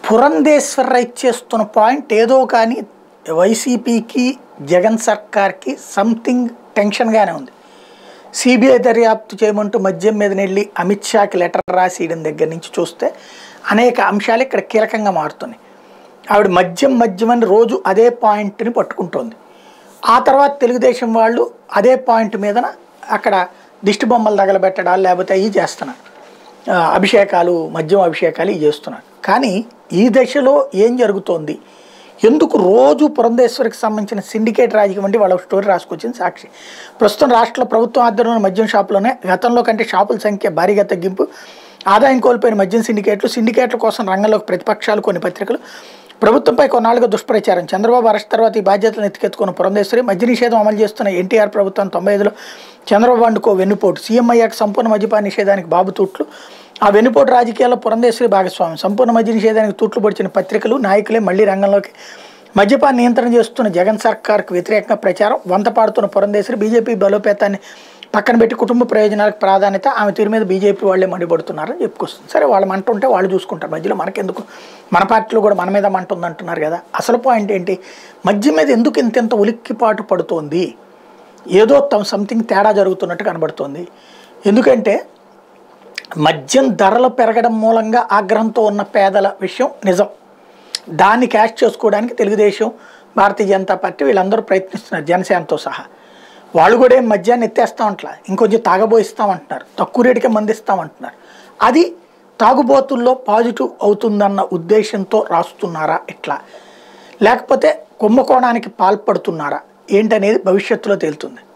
పురంధేశ్వర చేస్తున్న పాయింట్ ఏదో కానీ వైసీపీకి జగన్ సర్కార్కి సంథింగ్ టెన్షన్గానే ఉంది సిబిఐ దర్యాప్తు చేయమంటూ మద్యం మీద వెళ్ళి అమిత్ షాకి లెటర్ రాసియడం దగ్గర నుంచి చూస్తే అనేక అంశాలు ఇక్కడ కీలకంగా మారుతున్నాయి ఆవిడ మద్యం మద్యం అని రోజు అదే పాయింట్ని పట్టుకుంటోంది ఆ తర్వాత తెలుగుదేశం వాళ్ళు అదే పాయింట్ మీదన అక్కడ దిష్టి బొమ్మలు తగలబెట్టడాలు లేకపోతే అవి చేస్తున్నారు ఆ, అభిషేకాలు మద్యం అభిషేకాలు ఇవి చేస్తున్నారు కానీ ఈ దశలో ఏం జరుగుతోంది ఎందుకు రోజు పురంధేశ్వరికి సంబంధించిన సిండికేట్ రాజకీయం అంటే వాళ్ళ స్టోరీ రాసుకొచ్చింది సాక్షి ప్రస్తుతం రాష్ట్రంలో ప్రభుత్వం ఆధ్వర్యంలో మద్యం షాపులోనే గతంలో కంటే షాపుల సంఖ్య భారీగా తగ్గింపు ఆదాయం కోల్పోయిన మద్యం సిండికేట్లు సిండికేట్ల కోసం రంగంలోకి ప్రతిపక్షాలు కొన్ని పత్రికలు ప్రభుత్వంపై కొన్నాళ్ళుగా దుష్ప్రచారం చంద్రబాబు అరెస్ట్ తర్వాత ఈ బాధ్యతలను ఎత్తికెత్తుకున్న పురంధేశ్వరి మద్య నిషేధం అమలు చేస్తున్న ఎన్టీఆర్ ప్రభుత్వం తొంభై ఐదులో చంద్రబాబు అండుకో వెన్నుపోటు సీఎం అయ్యాక సంపూర్ణ మద్యపాన నిషేధానికి బాబు తూట్లు ఆ వెన్నుపోటు రాజకీయాల్లో పురంధేశ్వరి భాగస్వామి సంపూర్ణ మద్య నిషేధానికి తూట్లు పొడిచిన పత్రికలు నాయకులే మళ్లీ రంగంలోకి మద్యపాన నియంత్రణ చేస్తున్న జగన్ సర్కార్కు వ్యతిరేకంగా ప్రచారం వంత పాడుతున్న పురంధేశ్వరి బీజేపీ బలోపేతాన్ని పక్కన పెట్టి కుటుంబ ప్రయోజనాలకు ప్రాధాన్యత ఆమె తీరు మీద బీజేపీ వాళ్ళే మండిపడుతున్నారని చెప్పుకొస్తుంది సరే వాళ్ళు మంట ఉంటే వాళ్ళు చూసుకుంటారు మధ్యలో మనకెందుకు మన పార్టీలో కూడా మన మీద మంట ఉంది అంటున్నారు కదా అసలు పాయింట్ ఏంటి మధ్య మీద ఎందుకు ఇంతెంత ఉలిక్కిపాటు పడుతోంది ఏదో తమ సంథింగ్ తేడా జరుగుతున్నట్టు కనబడుతోంది ఎందుకంటే మద్యం ధరలు పెరగడం మూలంగా ఆగ్రహంతో ఉన్న పేదల విషయం నిజం దాన్ని క్యాష్ చేసుకోవడానికి తెలుగుదేశం భారతీయ జనతా పార్టీ వీళ్ళందరూ ప్రయత్నిస్తున్నారు జనసేనతో సహా వాళ్ళు కూడా ఏం మద్యాన్ని ఎత్తేస్తామంటలా ఇంకొంచెం తాగబోయిస్తామంటున్నారు తక్కువ రేటుకే మందిస్తామంటున్నారు అది తాగుబోతుల్లో పాజిటివ్ అవుతుందన్న ఉద్దేశంతో రాస్తున్నారా ఇట్లా లేకపోతే కుంభకోణానికి పాల్పడుతున్నారా ఏంటనేది భవిష్యత్తులో తేలుతుంది